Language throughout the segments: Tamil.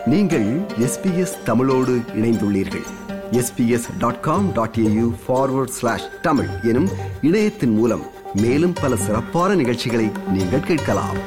நீங்கள் எஸ்பிஎஸ் தமிழோடு இணைந்துள்ளீர்கள் SBS dot com dot AU forward slash Tamil எனும் இணையத்தின் மூலம் மேலும் பல சிறப்பான நிகழ்ச்சிகளை நீங்கள் கேட்கலாம்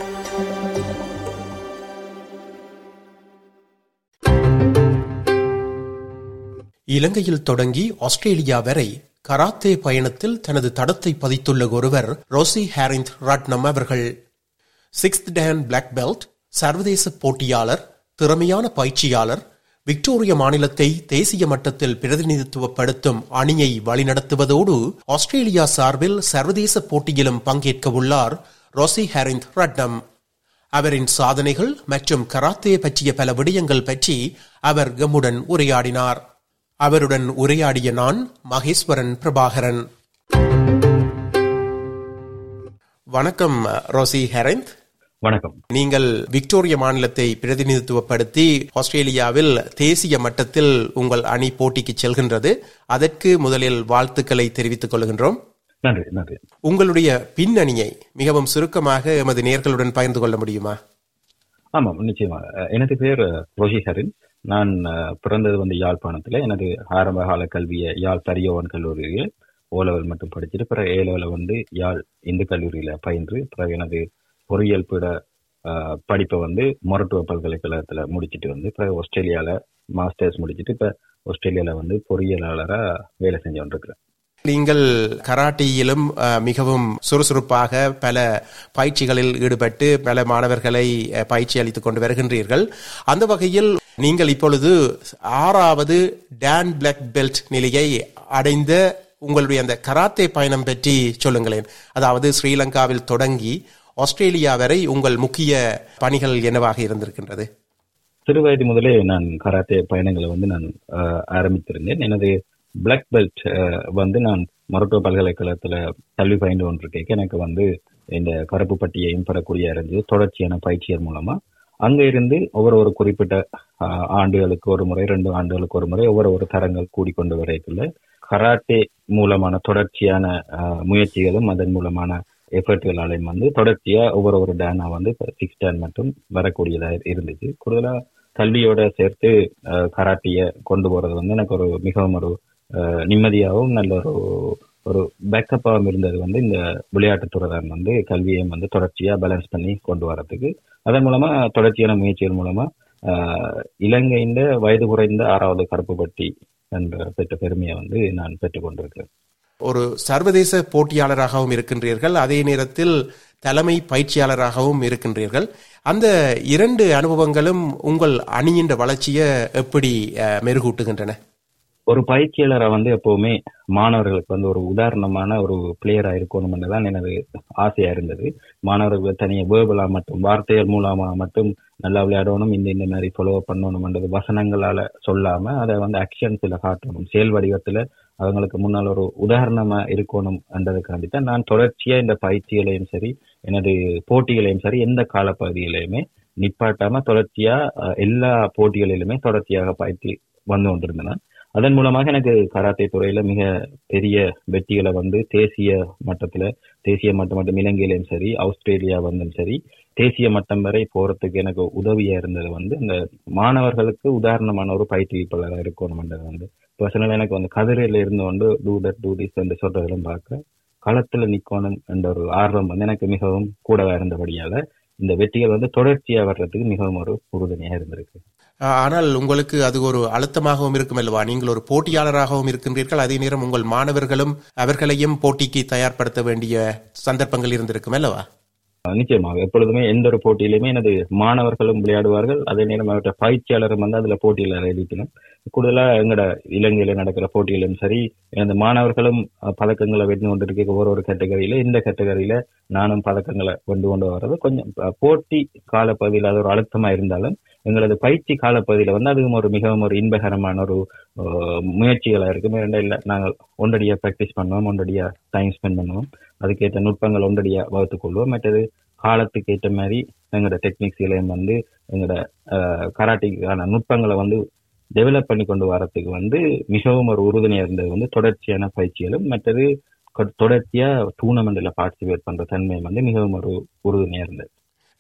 இலங்கையில் தொடங்கி ஆஸ்திரேலியா வரை கராத்தே பயணத்தில் தனது தடத்தை பதித்துள்ள ஒருவர் ரோசி ஹேரிந்த் ரட்னம் அவர்கள் சிக்ஸ்த் டேன் பிளாக் பெல்ட் சர்வதேச போட்டியாளர் திறமையான பயிற்சியாளர் விக்டோரியா மாநிலத்தை தேசிய மட்டத்தில் பிரதிநிதித்துவப்படுத்தும் அணியை வழிநடத்துவதோடு ஆஸ்திரேலியா சார்பில் சர்வதேச போட்டியிலும் பங்கேற்க உள்ளார் ரோசி ஹேரிந்த் ரட்னம் அவரின் சாதனைகள் மற்றும் கராத்தே பற்றிய பல விடயங்கள் பற்றி அவர் கம்முடன் உரையாடினார் அவருடன் உரையாடிய நான் மகேஸ்வரன் பிரபாகரன் வணக்கம் ரோசி ஹெரந்த் வணக்கம் நீங்கள் விக்டோரியா மாநிலத்தை பிரதிநிதித்துவப்படுத்தி ஆஸ்திரேலியாவில் தேசிய மட்டத்தில் உங்கள் அணி போட்டிக்கு செல்கின்றது அதற்கு முதலில் வாழ்த்துக்களை தெரிவித்துக் கொள்கின்றோம் நன்றி நன்றி உங்களுடைய பின்னணியை மிகவும் சுருக்கமாக எமது நேர்களுடன் பகிர்ந்து கொள்ள முடியுமா ஆமாம் நிச்சயமாக எனது பேர் ரோஹி ஹரின் நான் பிறந்தது வந்து யாழ்ப்பாணத்தில் எனது ஆரம்ப கால கல்வியை யாழ் தரியோவன் கல்லூரியில் ஓ லெவல் மட்டும் படிச்சுட்டு பிறகு ஏ லெவலில் வந்து யாழ் இந்து கல்லூரியில் பயின்று பிறகு எனது பொறியியல் பிட படிப்பை வந்து மொரட்டுவ பல்கலைக்கழகத்தில் முடிச்சுட்டு வந்து பிறகு ஆஸ்திரேலியாவில் மாஸ்டர்ஸ் முடிச்சுட்டு இப்போ ஆஸ்திரேலியாவில் வந்து பொறியியலாளராக வேலை செஞ்சு கொண்டிருக்கிறேன் நீங்கள் கராட்டியிலும் மிகவும் சுறுசுறுப்பாக பல பயிற்சிகளில் ஈடுபட்டு பல மாணவர்களை பயிற்சி அளித்துக் கொண்டு வருகின்றீர்கள் அந்த வகையில் நீங்கள் இப்பொழுது ஆறாவது டான் பிளாக் பெல்ட் நிலையை அடைந்த உங்களுடைய அந்த கராத்தே பயணம் பற்றி சொல்லுங்களேன் அதாவது ஸ்ரீலங்காவில் தொடங்கி ஆஸ்திரேலியா வரை உங்கள் முக்கிய பணிகள் என்னவாக இருந்திருக்கின்றது சிறு வயது முதலே நான் கராத்தே பயணங்களை வந்து நான் ஆரம்பித்திருந்தேன் எனது பிளாக் பெல்ட் வந்து நான் மருத்துவ பல்கலைக்கழகத்துல கல்வி பயின்று கொண்டிருக்கேன் எனக்கு வந்து இந்த கருப்பு பட்டியையும் பெறக்கூடிய இருந்தது தொடர்ச்சியான பயிற்சியர் மூலமா அங்க இருந்து ஒவ்வொரு ஒரு குறிப்பிட்ட ஆண்டுகளுக்கு ஒரு முறை ரெண்டு ஆண்டுகளுக்கு ஒரு முறை ஒவ்வொரு ஒரு தரங்கள் கூடிக்கொண்டு வரைக்குள்ள கராட்டே மூலமான தொடர்ச்சியான முயற்சிகளும் அதன் மூலமான எஃபர்ட்களாலையும் வந்து தொடர்ச்சியா ஒவ்வொரு ஒரு டேனா வந்து சிக்ஸ் டேன் மட்டும் வரக்கூடியதா இருந்துச்சு கூடுதலா கல்வியோட சேர்த்து கராட்டிய கொண்டு போறது வந்து எனக்கு ஒரு மிகவும் ஒரு நிம்மதியாகவும் நல்ல ஒரு ஒரு பேக்கப்பாகவும் இருந்தது வந்து இந்த விளையாட்டுத்துறை தான் வந்து கல்வியையும் வந்து தொடர்ச்சியா பேலன்ஸ் பண்ணி கொண்டு வரதுக்கு அதன் மூலமா தொடர்ச்சியான முயற்சிகள் மூலமா இலங்கையின் வயது குறைந்த ஆறாவது கருப்பு பட்டி என்ற பெற்ற பெருமையை வந்து நான் பெற்றுக் கொண்டிருக்கிறேன் ஒரு சர்வதேச போட்டியாளராகவும் இருக்கின்றீர்கள் அதே நேரத்தில் தலைமை பயிற்சியாளராகவும் இருக்கின்றீர்கள் அந்த இரண்டு அனுபவங்களும் உங்கள் அணியின் வளர்ச்சியை எப்படி மெருகூட்டுகின்றன ஒரு பயிற்சியாளரை வந்து எப்பவுமே மாணவர்களுக்கு வந்து ஒரு உதாரணமான ஒரு பிளேயரா இருக்கணும் தான் எனது ஆசையா இருந்தது மாணவர்கள் தனியாக வேர்பலா மட்டும் வார்த்தைகள் மூலமா மட்டும் நல்லா விளையாடணும் இந்த இந்த மாதிரி ஃபாலோ பண்ணணும்ன்றது வசனங்களால சொல்லாம அதை வந்து ஆக்ஷன்ஸ்ல காட்டணும் செயல் வடிவத்துல அவங்களுக்கு முன்னால் ஒரு உதாரணமா இருக்கணும் என்றதுக்காண்டி தான் நான் தொடர்ச்சியா இந்த பயிற்சிகளையும் சரி எனது போட்டிகளையும் சரி எந்த காலப்பகுதியிலையுமே நிப்பாட்டாம தொடர்ச்சியா எல்லா போட்டிகளிலுமே தொடர்ச்சியாக பயிற்சி வந்து கொண்டிருந்தேன் அதன் மூலமாக எனக்கு கராத்தே துறையில மிக பெரிய வெற்றிகளை வந்து தேசிய மட்டத்துல தேசிய மட்டம் மட்டும் இலங்கையிலும் சரி ஆஸ்திரேலியா வந்தும் சரி தேசிய மட்டம் வரை போறதுக்கு எனக்கு உதவியா இருந்தது வந்து இந்த மாணவர்களுக்கு உதாரணமான ஒரு பயிற்றுவிப்பாளராக இருக்கணும்ன்றது வந்து பர்சனலா எனக்கு வந்து கதிரையில இருந்து வந்து டூ தட் டூ திஸ் என்று சொல்றதெல்லாம் பார்க்க களத்துல நிக்கணும் என்ற ஒரு ஆர்வம் வந்து எனக்கு மிகவும் கூடவா இருந்தபடியால இந்த வெற்றிகள் வந்து தொடர்ச்சியா வர்றதுக்கு மிகவும் ஒரு உறுதுணையா இருந்திருக்கு ஆனால் உங்களுக்கு அது ஒரு அழுத்தமாகவும் இருக்கும் அல்லவா நீங்கள் ஒரு போட்டியாளராகவும் இருக்கின்றீர்கள் அதே நேரம் உங்கள் மாணவர்களும் அவர்களையும் போட்டிக்கு தயார்படுத்த வேண்டிய சந்தர்ப்பங்கள் இருந்திருக்கும் அல்லவா நிச்சயமாக எப்பொழுதுமே எந்த ஒரு போட்டியிலுமே எனது மாணவர்களும் விளையாடுவார்கள் அதே நேரம் அவற்றை பயிற்சியாளரும் வந்து அதுல போட்டியில எழுதிக்கணும் கூடுதலா எங்களோட இலங்கையில நடக்கிற போட்டியிலும் சரி எனது மாணவர்களும் பதக்கங்களை வெற்றி கொண்டிருக்க ஒரு ஒரு கேட்டகரியில இந்த கேட்டகரியில நானும் பதக்கங்களை கொண்டு கொண்டு வர்றது கொஞ்சம் போட்டி காலப்பகுதியில் அது ஒரு அழுத்தமா இருந்தாலும் எங்களது பயிற்சி காலப்பகுதியில வந்து அதுவும் ஒரு மிகவும் ஒரு இன்பகரமான ஒரு முயற்சிகளா இருக்கும் இல்லை நாங்கள் ஒன்றடியா பிராக்டிஸ் பண்ணுவோம் ஒன்றடியா டைம் ஸ்பெண்ட் பண்ணுவோம் அதுக்கேற்ற நுட்பங்கள் ஒன்றடியா வகுத்துக் கொள்வோம் மற்றது காலத்துக்கு ஏற்ற மாதிரி எங்களோட டெக்னிக்ஸ்களையும் வந்து எங்களோட கராட்டிக்கான நுட்பங்களை வந்து டெவலப் பண்ணி கொண்டு வரத்துக்கு வந்து மிகவும் ஒரு உறுதுணையா இருந்தது வந்து தொடர்ச்சியான பயிற்சிகளும் மற்றது தொடர்ச்சியா டூர்னமெண்ட்ல பார்ட்டிசிபேட் பண்ற தன்மை வந்து மிகவும் ஒரு உறுதுணையா இருந்தது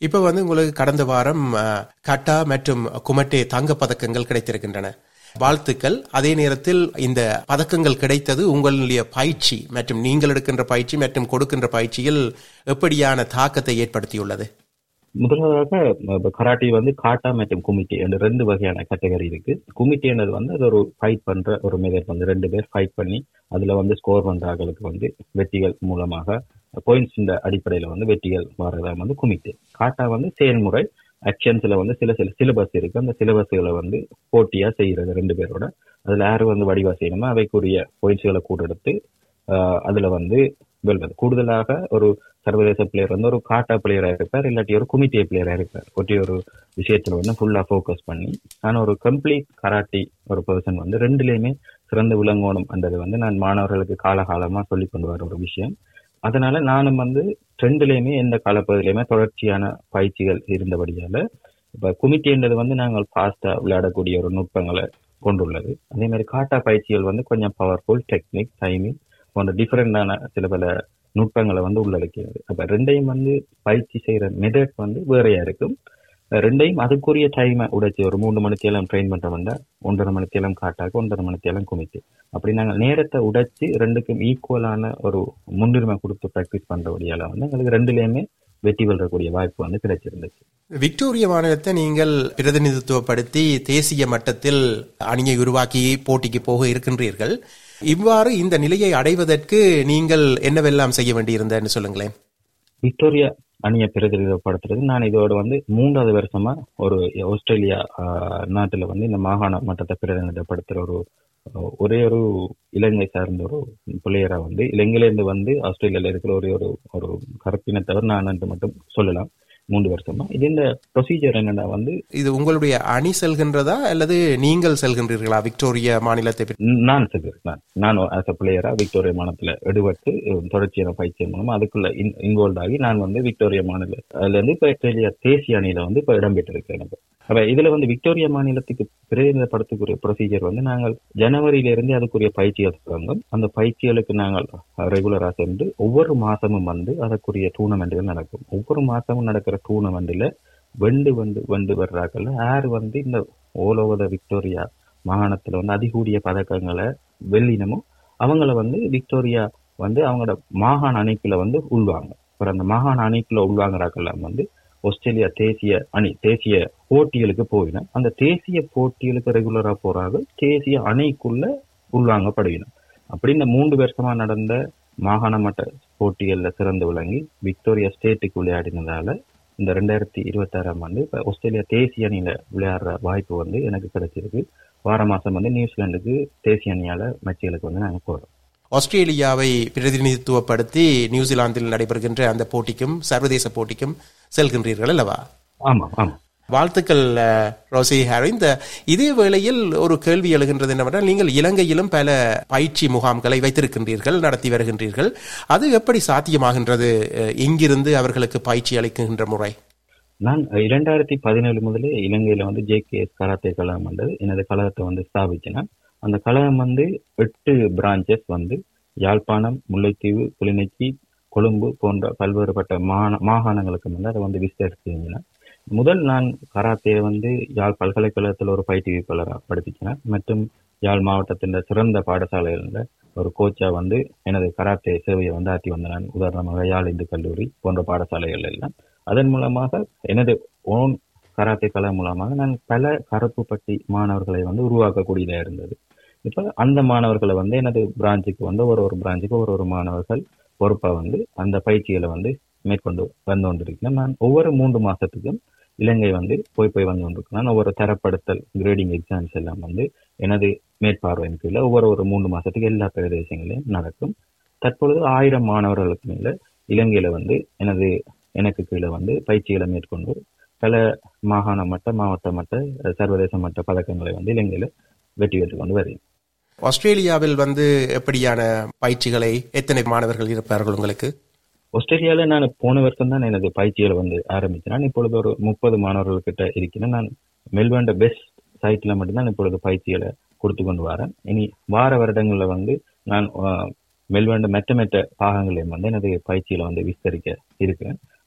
இப்ப வந்து உங்களுக்கு கடந்த வாரம் அஹ், கட்டா மற்றும் குமட்டே தங்க பதக்கங்கள் கிடைத்திருக்கின்றன வாழ்த்துக்கள் அதே நேரத்தில் இந்த பதக்கங்கள் கிடைத்தது உங்களுடைய பயிற்சி மற்றும் நீங்கள் எடுக்கின்ற பயிற்சி மற்றும் கொடுக்கின்ற பயிற்சியில் எப்படியான தாக்கத்தை ஏற்படுத்தியுள்ளது முதலாவதாக இப்ப கராட்டி வந்து காட்டா மற்றும் குமிட்டி என்ற ரெண்டு வகையான கேட்டகரி இருக்கு குமிட்டின்றது வந்து அது ஒரு ஃபைட் பண்ற ஒரு மெதட் வந்து ரெண்டு பேர் ஃபைட் பண்ணி அதுல வந்து ஸ்கோர் பண்றாங்களுக்கு வந்து வெற்றிகள் மூலமாக பாயிண்ட்ஸ் இந்த அடிப்படையில வந்து வெற்றிகள் வர்றதா வந்து குமிட்டி காட்டா வந்து செயல்முறை ஆக்ஷன்ஸ்ல வந்து சில சில சிலபஸ் இருக்கு அந்த சிலபஸ்களை வந்து போட்டியா செய்யறது ரெண்டு பேரோட அதுல யாரு வந்து வடிவா செய்யணுமோ அவைக்குரிய பாயிண்ட்ஸ்களை கூட எடுத்து ஆஹ் அதுல வந்து வெல்வது கூடுதலாக ஒரு சர்வதேச பிளேயர் வந்து ஒரு காட்டா பிளேயரா இருப்பார் இல்லாட்டி ஒரு குமிட்டிய பிளேயரா இருப்பார் ஒட்டி ஒரு விஷயத்துல வந்து ஃபுல்லா ஃபோக்கஸ் பண்ணி நான் ஒரு கம்ப்ளீட் கராட்டி ஒரு பர்சன் வந்து ரெண்டுலயுமே சிறந்து விளங்கணும் என்றது வந்து நான் மாணவர்களுக்கு காலகாலமா சொல்லி கொண்டு வர ஒரு விஷயம் அதனால நானும் வந்து ரெண்டுலயுமே எந்த காலப்பகுதியிலுமே தொடர்ச்சியான பயிற்சிகள் இருந்தபடியால இப்ப குமிட்டின்றது வந்து நாங்கள் ஃபாஸ்டா விளையாடக்கூடிய ஒரு நுட்பங்களை கொண்டுள்ளது அதே மாதிரி காட்டா பயிற்சிகள் வந்து கொஞ்சம் பவர்ஃபுல் டெக்னிக் டைமிங் போன்ற டிஃபரெண்டான சில பல நுட்பங்களை வந்து உள்ளடக்கிறது அப்ப ரெண்டையும் வந்து பயிற்சி செய்யற மெதட் வந்து வேறையா இருக்கும் ரெண்டையும் அதுக்குரிய டைமை உடைச்சு ஒரு மூணு மணித்தேலம் ட்ரெயின் பண்றவங்க ஒன்றரை மணித்தேலம் காட்டாக்கு ஒன்றரை மணித்தேலம் குமித்து அப்படி நாங்கள் நேரத்தை உடைச்சு ரெண்டுக்கும் ஈக்குவலான ஒரு முன்னுரிமை கொடுத்து ப்ராக்டிஸ் பண்றபடியால வந்து எங்களுக்கு ரெண்டுலயுமே வெற்றி பெறக்கூடிய வாய்ப்பு வந்து கிடைச்சிருந்துச்சு விக்டோரிய மாநிலத்தை நீங்கள் பிரதிநிதித்துவப்படுத்தி தேசிய மட்டத்தில் அணியை உருவாக்கி போட்டிக்கு போக இருக்கின்றீர்கள் இவ்வாறு இந்த நிலையை அடைவதற்கு நீங்கள் என்னவெல்லாம் செய்ய வேண்டியிருந்தன்னு சொல்லுங்களேன் விக்டோரியா அணியை பிரதிநிதிப்படுத்துறது நான் இதோட வந்து மூன்றாவது வருஷமா ஒரு ஆஸ்திரேலியா ஆஹ், நாட்டுல வந்து இந்த மாகாண மட்டத்தை பிரதிநிதிப்படுத்துற ஒரு ஆஹ், ஒரே ஒரு இலங்கை சார்ந்த ஒரு பிள்ளையரா வந்து இலங்கையிலேருந்து வந்து ஆஸ்திரேலியால இருக்கிற ஒரே ஒரு ஒரு கருப்பினத்தவர் நான் என்று மட்டும் சொல்லலாம் மூன்று வருஷமா இது இந்த ப்ரொசீஜர் என்னன்னா வந்து இது உங்களுடைய அணி செல்கின்றதா அல்லது நீங்கள் செல்கின்றீர்களா விக்டோரிய மாநிலத்தை பெற்று? நான் செல்கிறேன் நான் நான் ஆஸ் அ பிளேயரா விக்டோரியா மாநிலத்துல எடுபட்டு அஹ், தொடர்ச்சியான பயிற்சி மூலமா அதுக்குள்ள இன்வால்வ் ஆகி நான் வந்து விக்டோரியா மாநில அதுல இருந்து இப்ப ஆஸ்திரேலியா தேசிய அணியில வந்து இப்ப இடம்பெற்றிருக்கேன் எனக்கு அப்ப இதுல வந்து விக்டோரியா மாநிலத்துக்கு பிரதிநிதிப்படுத்தக்கூடிய ப்ரொசீஜர் வந்து நாங்கள் ஜனவரியில இருந்து அதுக்குரிய பயிற்சிகள் தொடங்கும் அந்த பயிற்சிகளுக்கு நாங்கள் ரெகுலரா சென்று ஒவ்வொரு மாசமும் வந்து அதற்குரிய டூர்னமெண்ட்கள் நடக்கும் ஒவ்வொரு மாசமும் நடக்கிற டூர்னமெண்ட்ல வெண்டு வந்து வெண்டு வர்றாங்கல்ல யார் வந்து இந்த ஓல் ஓவர் த விக்டோரியா மாகாணத்துல வந்து அதிகூடிய பதக்கங்களை வெல்லினமோ அவங்கள வந்து விக்டோரியா வந்து அவங்களோட மாகாண அணைப்புல வந்து உள்வாங்க அப்புறம் அந்த மாகாண அணைப்புல உள்வாங்குறாக்கெல்லாம் வந்து ஆஸ்திரேலியா தேசிய அணி தேசிய போட்டிகளுக்கு போயிடும் அந்த தேசிய போட்டிகளுக்கு ரெகுலரா போறாங்க தேசிய அணைக்குள்ள உள்வாங்கப்படுவினோம் அப்படி இந்த மூன்று வருஷமா நடந்த மாகாண மட்ட போட்டிகள்ல சிறந்து விளங்கி விக்டோரியா ஸ்டேட்டுக்கு விளையாடினதால இந்த ரெண்டாயிரத்தி இருபத்தி ஆறாம் ஆண்டு இப்ப ஆஸ்திரேலியா தேசிய அணியில விளையாடுற வாய்ப்பு வந்து எனக்கு கிடைச்சிருக்கு வார மாசம் வந்து நியூசிலாந்துக்கு தேசிய அணியால மேட்சுகளுக்கு வந்து நாங்க போறோம் ஆஸ்திரேலியாவை பிரதிநிதித்துவப்படுத்தி நியூசிலாந்தில் நடைபெறுகின்ற அந்த போட்டிக்கும் சர்வதேச போட்டிக்கும் செல்கின்றீர்கள் அல்லவா ஆமா ஆமா வாழ்த்துக்கள் அஹ், ரோசி ஹாரி இந்த இதே வேளையில் ஒரு கேள்வி எழுகின்றது என்னவென்றால் நீங்கள் இலங்கையிலும் பல பயிற்சி முகாம்களை வைத்திருக்கின்றீர்கள் நடத்தி வருகின்றீர்கள் அது எப்படி சாத்தியமாகின்றது அஹ், இங்கிருந்து அவர்களுக்கு பயிற்சி அளிக்கின்ற முறை நான் இரண்டாயிரத்தி பதினேழு முதலே இலங்கையில வந்து ஜே கே எஸ் கராத்தே கழகம் வந்து எனது கழகத்தை வந்து ஸ்தாபிச்சேன் அந்த கழகம் வந்து எட்டு பிரான்ச்சஸ் வந்து யாழ்ப்பாணம் முல்லைத்தீவு கிளிநொச்சி கொழும்பு போன்ற பல்வேறுபட்ட மாந மாகாணங்களுக்கு வந்து அதை வந்து விஸ்தரிச்சிருந்தேன் முதல் நான் கராத்தே வந்து யாழ் பல்கலைக்கழகத்தில் ஒரு பயிற்றுவிப்பாளராக படிப்பிச்சேன் மற்றும் யாழ் மாவட்டத்தின் சிறந்த பாடசாலைகளில் ஒரு கோச்சா வந்து எனது கராத்தே சேவையை வந்து ஆற்றி வந்தேன் நான் உதாரணமாக யாழ் இந்து கல்லூரி போன்ற பாடசாலைகள் எல்லாம் அதன் மூலமாக எனது ஓன் கராத்தே கலை மூலமாக நான் பல கருப்பு பட்டி மாணவர்களை வந்து உருவாக்கக்கூடியதா இருந்தது இப்ப அந்த மாணவர்களை வந்து எனது பிரான்ச்சுக்கு வந்து ஒரு ஒரு பிரான்ச்சுக்கு ஒரு ஒரு மாணவர்கள் பொறுப்பா வந்து அந்த பயிற்சிகளை வந்து மேற்கொண்டு வந்து கொண்டிருக்கிறேன் நான் ஒவ்வொரு மூன்று மாசத்துக்கும் இலங்கை வந்து போய் போய் வந்து கொண்டிருக்கிறேன் ஒவ்வொரு தரப்படுத்தல் கிரேடிங் எக்ஸாம்ஸ் எல்லாம் வந்து எனது மேற்பார்வையின் கீழே ஒவ்வொரு ஒரு மூன்று மாசத்துக்கு எல்லா பிரதேசங்களையும் நடக்கும் தற்பொழுது ஆயிரம் மாணவர்களுக்கு மேல இலங்கையில வந்து எனது எனக்கு கீழே வந்து பயிற்சிகளை மேற்கொண்டு பல மாகாண மட்ட மாவட்ட மட்ட சர்வதேச மட்ட பதக்கங்களை வந்து இலங்கையில வெற்றி பெற்றுக் கொண்டு வருகிறேன் ஆஸ்திரேலியாவில் வந்து எப்படியான பயிற்சிகளை எத்தனை மாணவர்கள் இருப்பார்கள் உங்களுக்கு ஆஸ்திரேலியால நான் போன வருஷம் தான் எனது பயிற்சிகளை வந்து ஆரம்பிச்சேன் நான் இப்பொழுது ஒரு முப்பது மாணவர்கள் கிட்ட இருக்கிறேன் நான் மெல்பர்ன் பெஸ்ட் சைட்ல மட்டும்தான் இப்பொழுது பயிற்சிகளை கொடுத்து கொண்டு வரேன் இனி வார வருடங்கள்ல வந்து நான் மெல்பர்ன் மெட்ட மெட்ட பாகங்களையும் வந்து எனது பயிற்சியில வந்து விஸ்தரிக்க இருக்கிறேன்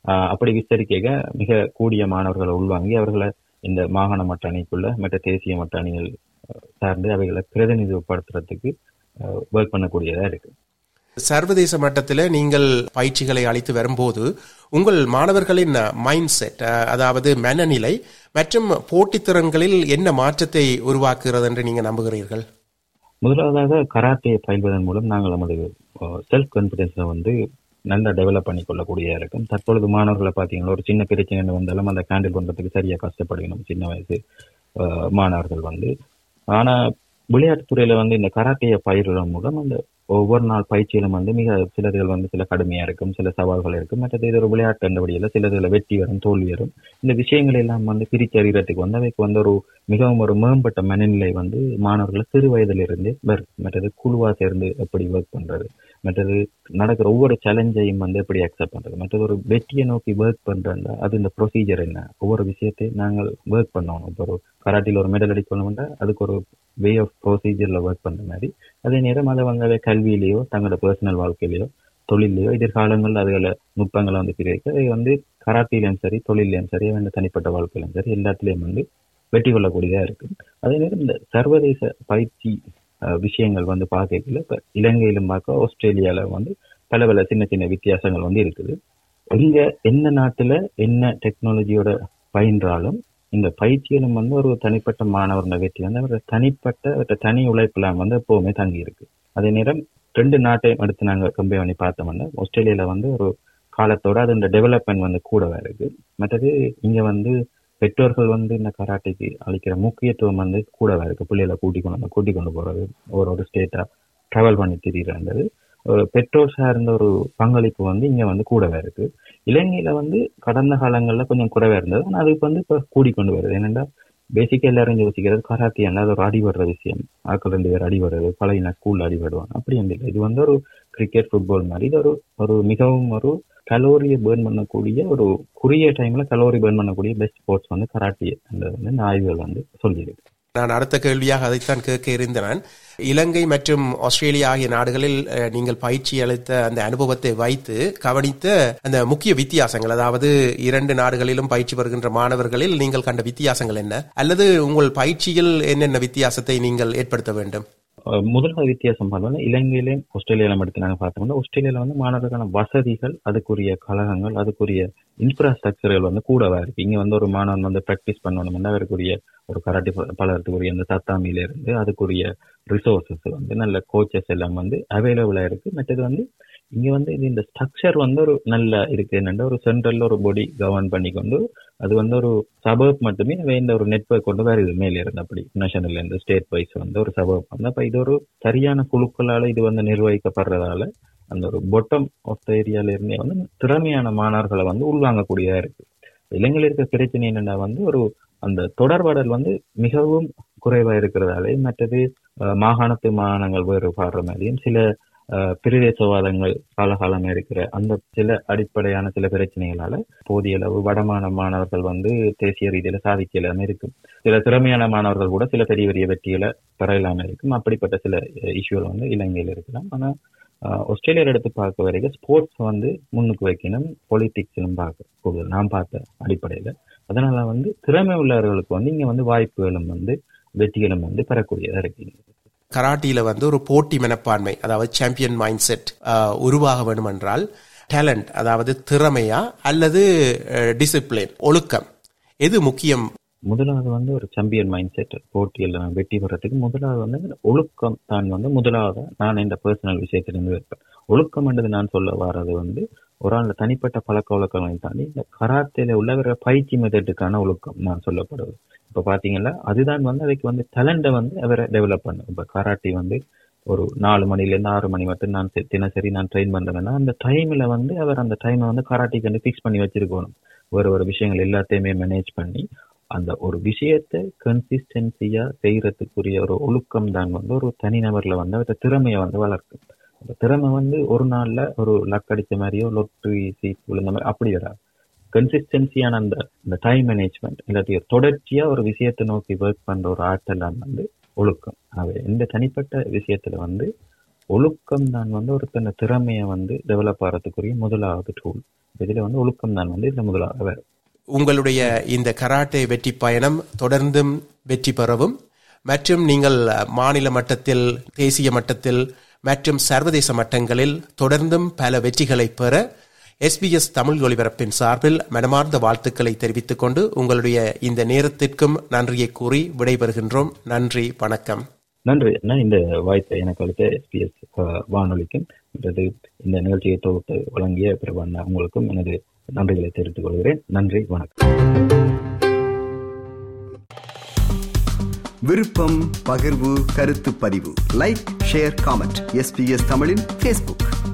ஆஹ் அப்படி விஸ்தரிக்க மிக கூடிய மாணவர்களை உள்வாங்கி அவர்களை இந்த மாகாண மட்ட அணிக்குள்ள மற்ற தேசிய மட்ட அணிகள் அஹ், சார்ந்து அவைகளை பிரதிநிதிப்படுத்துறதுக்கு ஒர்க் பண்ணக்கூடியதா இருக்கு சர்வதேச மட்டத்தில் நீங்கள் பயிற்சிகளை அளித்து வரும்போது உங்கள் மாணவர்களின் மைண்ட் செட் அதாவது மனநிலை மற்றும் போட்டித்திறன்களில் என்ன மாற்றத்தை உருவாக்குகிறது என்று நீங்க நம்புகிறீர்கள் முதலாவதாக கராத்தே பயில்வதன் மூலம் நாங்கள் நமது செல்ஃப் கான்பிடன்ஸை வந்து நல்லா டெவலப் பண்ணி கொள்ளக்கூடியதா இருக்கும் தற்பொழுது மாணவர்களை பார்த்தீங்கன்னா ஒரு சின்ன பிரச்சனை வந்தாலும் அந்த ஹேண்டில் பண்றதுக்கு சரியா கஷ்டப்படுகணும் சின்ன வயசு அஹ், மாணவர்கள் வந்து ஆனா விளையாட்டுத் துறையில வந்து இந்த கராத்தையை பயிர்வதன் மூலம் அந்த ஒவ்வொரு நாள் பயிற்சியிலும் வந்து மிக சிலதுகள் வந்து சில கடுமையா இருக்கும் சில சவால்கள் இருக்கும் மற்றது இது ஒரு விளையாட்டு என்றபடியில் சிலதுல வெற்றி வரும் தோல்வி வரும் இந்த விஷயங்கள் எல்லாம் வந்து பிரித்து அறிகிறதுக்கு வந்து அவைக்கு வந்து ஒரு மிகவும் ஒரு மேம்பட்ட மனநிலை வந்து மாணவர்களை சிறு வயதிலிருந்தே வரும் மற்றது குழுவா சேர்ந்து எப்படி ஒர்க் பண்றது மற்றது நடக்கிற ஒவ்வொரு சேலஞ்சையும் வந்து எப்படி அக்செப்ட் பண்றது மற்றது ஒரு வெற்றியை நோக்கி ஒர்க் பண்றதுல அது இந்த ப்ரொசீஜர் என்ன ஒவ்வொரு விஷயத்தையும் நாங்கள் ஒர்க் பண்ணணும் இப்போ ஒரு கராட்டியில் ஒரு மெடல் அடிக்கணும்னா அதுக்கு ஒரு வே ஆஃப் ப்ரொசீஜர்ல ஒர்க் பண்ற மாதிரி அதே நேரம் அதை வந்து அதை கல்வியிலேயோ தங்களோட பர்சனல் வாழ்க்கையிலயோ தொழிலையோ எதிர்காலங்கள் அதுகளை நுட்பங்களை வந்து பிரிக்க அதை வந்து கராத்திலையும் சரி தொழிலையும் சரி வந்து தனிப்பட்ட வாழ்க்கையிலும் சரி எல்லாத்துலயும் வந்து வெற்றி கொள்ளக்கூடியதா இருக்கு அதே நேரம் இந்த சர்வதேச பயிற்சி அஹ், விஷயங்கள் வந்து பார்க்கல இப்ப இலங்கையிலும் பார்க்க ஆஸ்திரேலியால வந்து பல பல சின்ன சின்ன வித்தியாசங்கள் வந்து இருக்குது இங்க என்ன நாட்டுல என்ன டெக்னாலஜியோட பயின்றாலும் இந்த பயிற்சியிலும் வந்து ஒரு தனிப்பட்ட மாணவர்ன வெற்றி வந்து அவரோட தனிப்பட்ட அவரோட தனி உழைப்புல வந்து எப்பவுமே தங்கி இருக்கு அதே நேரம் ரெண்டு நாட்டையும் எடுத்து நாங்க கம்பேர் பண்ணி பார்த்தோம்னா ஆஸ்திரேலியால வந்து ஒரு காலத்தோட அதோட டெவலப்மெண்ட் வந்து கூடவா இருக்கு மற்றது இங்க வந்து பெற்றோர்கள் வந்து இந்த கராட்டைக்கு அளிக்கிற முக்கியத்துவம் வந்து கூடவா இருக்கு பிள்ளைகளை கூட்டி கொண்டு வந்து கூட்டி கொண்டு போறது ஒரு ஒரு ஸ்டேட்டா டிராவல் பண்ணி திரியிறது ஒரு பெற்றோர் சார்ந்த ஒரு பங்களிப்பு வந்து இங்க வந்து கூடவே இருக்கு இலங்கையில வந்து கடந்த காலங்கள்ல கொஞ்சம் குறைவா இருந்தது ஆனா அது இப்ப வந்து இப்ப கூடிக்கொண்டு வருது என்னன்னா பேசிக்கா எல்லாரும் யோசிக்கிறது கராத்தே அது ஒரு அடிபடுற விஷயம் ஆட்கள் ரெண்டு பேர் அடிபடுறது பழைய ஸ்கூல்ல அடிபடுவாங்க அப்படி வந்து இல்லை இது வந்து ஒரு கிரிக்கெட் ஃபுட்பால் மாதிரி இது ஒரு ஒரு மிகவும் ஒரு கலோரியை பேர்ன் பண்ணக்கூடிய ஒரு குறுகிய டைம்ல கலோரி பேர்ன் பண்ணக்கூடிய பெஸ்ட் ஸ்போர்ட்ஸ் வந்து கராட்டே அந்த வந்து இந்த ஆய்வுகள் வந்து சொல்லியிருக்கு நான் அடுத்த கேள்வியாக அதைத்தான் கேட்க இருந்தேன் இலங்கை மற்றும் ஆஸ்திரேலியா ஆகிய நாடுகளில் அஹ், நீங்கள் பயிற்சி அளித்த அந்த அனுபவத்தை வைத்து கவனித்த அந்த முக்கிய வித்தியாசங்கள் அதாவது இரண்டு நாடுகளிலும் பயிற்சி வருகின்ற மாணவர்களில் நீங்கள் கண்ட வித்தியாசங்கள் என்ன அல்லது உங்கள் பயிற்சியில் என்னென்ன வித்தியாசத்தை நீங்கள் ஏற்படுத்த வேண்டும் அஹ் முதலாவது வித்தியாசம் பார்த்தோம்னா இலங்கையிலையும் ஆஸ்திரேலியாவிலும் எடுத்து நாங்கள் பார்த்தோம்னா ஆஸ்திரேலியால வந்து மாணவர்களுக்கான வசதிகள் அதுக்குரிய கழகங்கள் அதுக்குரிய இன்ஃப்ராஸ்ட்ரக்சர்கள் வந்து கூடவா இருக்கு இங்க வந்து ஒரு மாணவன் வந்து ப்ராக்டிஸ் பண்ணணும்னா அவருக்குரிய ஒரு கராட்டி பலருக்குரிய அந்த தத்தாமியில இருந்து அதுக்குரிய ரிசோர்சஸ் வந்து நல்ல கோச்சஸ் எல்லாம் வந்து அவைலபிளா இருக்கு மற்றது வந்து இங்க வந்து இது இந்த ஸ்ட்ரக்சர் வந்து ஒரு நல்ல இருக்கு என்னன்னா ஒரு சென்ட்ரல்ல ஒரு பொடி கவர்ன் பண்ணி கொண்டு அது வந்து ஒரு சபர்ப் மட்டுமே இந்த ஒரு நெட்வொர்க் கொண்டு வருது மேல இருந்து அப்படி நேஷனல்ல இருந்து ஸ்டேட் வைஸ் வந்து ஒரு சபர்ப் வந்து அப்ப இது ஒரு சரியான குழுக்களால இது வந்து நிர்வகிக்கப்படுறதால அந்த ஒரு பொட்டம் ஆஃப் த ஏரியால இருந்தே வந்து திறமையான மாணவர்களை வந்து உள்வாங்கக்கூடியதா இருக்கு இலங்கையில் இருக்க பிரச்சனை என்னன்னா வந்து ஒரு அந்த தொடர்பாடல் வந்து மிகவும் குறைவா இருக்கிறதாலே மற்றது அஹ், மாகாணத்து மாகாணங்கள் வேறுபாடுற மாதிரியும் சில அஹ், பிரதேசவாதங்கள் காலகாலமா இருக்கிற அந்த சில அடிப்படையான சில பிரச்சனைகளால போதிய அளவு வடமான மாணவர்கள் வந்து தேசிய ரீதியில சாதிக்க இல்லாம இருக்கும் சில திறமையான மாணவர்கள் கூட சில பெரிய பெரிய வெற்றிகளை பெற இல்லாம இருக்கும் அப்படிப்பட்ட சில இஷ்யூகள் வந்து இலங்கையில இருக்கலாம் ஆனா ஆஹ் ஆஸ்திரேலியால எடுத்து பார்க்க வரைக்கும் ஸ்போர்ட்ஸ் வந்து முன்னுக்கு வைக்கணும் பொலிட்டிக்ஸ்லும் பார்க்க கூடுதல் நான் பார்த்த அடிப்படையில அதனால வந்து திறமை உள்ளவர்களுக்கு வந்து இங்க வந்து வாய்ப்புகளும் வந்து வெற்றிகளும் வந்து பெறக்கூடியதா இருக்கு கராட்டியில வந்து ஒரு போட்டி மனப்பான்மை அதாவது சாம்பியன் மைண்ட் செட் உருவாக வேண்டும் என்றால் டேலண்ட் அதாவது திறமையா அல்லது டிசிப்ளின் ஒழுக்கம் எது முக்கியம் முதலாவது வந்து ஒரு சாம்பியன் மைண்ட் செட் போட்டியில் நான் வெற்றி பெறத்துக்கு முதலாவது வந்து இந்த ஒழுக்கம் தான் வந்து முதலாவது நான் இந்த பர்சனல் விஷயத்திலிருந்து வைப்பேன் ஒழுக்கம் என்றது நான் சொல்ல வர்றது வந்து ஒரு ஆள் தனிப்பட்ட பழக்க வழக்கங்களை தாண்டி இந்த கராத்தேல உள்ள பயிற்சி மெத்தட்டுக்கான ஒழுக்கம் நான் சொல்லப்படுவது இப்ப பாத்தீங்கன்னா அதுதான் வந்து அதுக்கு வந்து டேலண்ட வந்து அவரை டெவலப் பண்ணும் இப்ப கராட்டி வந்து ஒரு நாலு மணில இருந்து ஆறு மணி மட்டும் நான் செ- தினசரி நான் ட்ரெயின் பண்றேன்னா அந்த டைம்ல வந்து அவர் அந்த டைமை வந்து கராட்டிக்கு வந்து ஃபிக்ஸ் பண்ணி வச்சிருக்கணும் ஒரு ஒரு விஷயங்கள் எல்லாத்தையுமே மேனேஜ் பண்ணி அந்த ஒரு விஷயத்தை கன்சிஸ்டன்சியா செய்யறதுக்குரிய ஒரு ஒழுக்கம் தான் வந்து ஒரு தனிநபர்ல வந்து அவரோட திறமையை வந்து வளர்க்கும் அந்த திறமை வந்து ஒரு நாள்ல ஒரு லக் அடிச்ச மாதிரியோ லொட்டரி சீட் விழுந்த மாதிரி அப்படி வராது கன்சிஸ்டன்சியான அந்த இந்த டைம் மேனேஜ்மெண்ட் இல்லாட்டி தொடர்ச்சியா ஒரு விஷயத்தை நோக்கி ஒர்க் பண்ற ஒரு ஆற்றல் தான் வந்து ஒழுக்கம் அது இந்த தனிப்பட்ட விஷயத்துல வந்து ஒழுக்கம் தான் வந்து ஒருத்தன திறமையை வந்து டெவலப் ஆகிறதுக்குரிய முதலாவது டூல் இதுல வந்து ஒழுக்கம் தான் வந்து இதுல முதலாக வரும். உங்களுடைய இந்த கராட்டே வெற்றி பயணம் தொடர்ந்தும் வெற்றி பெறவும் மற்றும் நீங்கள் மாநில மட்டத்தில் தேசிய மட்டத்தில் மற்றும் சர்வதேச மட்டங்களில் தொடர்ந்தும் பல வெற்றிகளை பெற எஸ்பிஎஸ் தமிழ் ஒலிபரப்பின் சார்பில் மனமார்ந்த வாழ்த்துக்களை தெரிவித்துக் கொண்டு உங்களுடைய இந்த நேரத்திற்கும் நன்றியை கூறி விடைபெறுகின்றோம் நன்றி வணக்கம் நன்றி அண்ணா இந்த வாய்ப்பை எனக்கு அளித்த எஸ்பிஎஸ் வானொலிக்கும் மற்றது இந்த நிகழ்ச்சியை தொகுத்து வழங்கிய பிரபண்ணா உங்களுக்கும் எனது நன்றிகளை தெரிவித்துக் கொள்கிறேன் நன்றி வணக்கம் விருப்பம் பகிர்வு கருத்து பதிவு லைக் ஷேர் காமெண்ட் எஸ்பிஎஸ் தமிழின் ஃபேஸ்புக்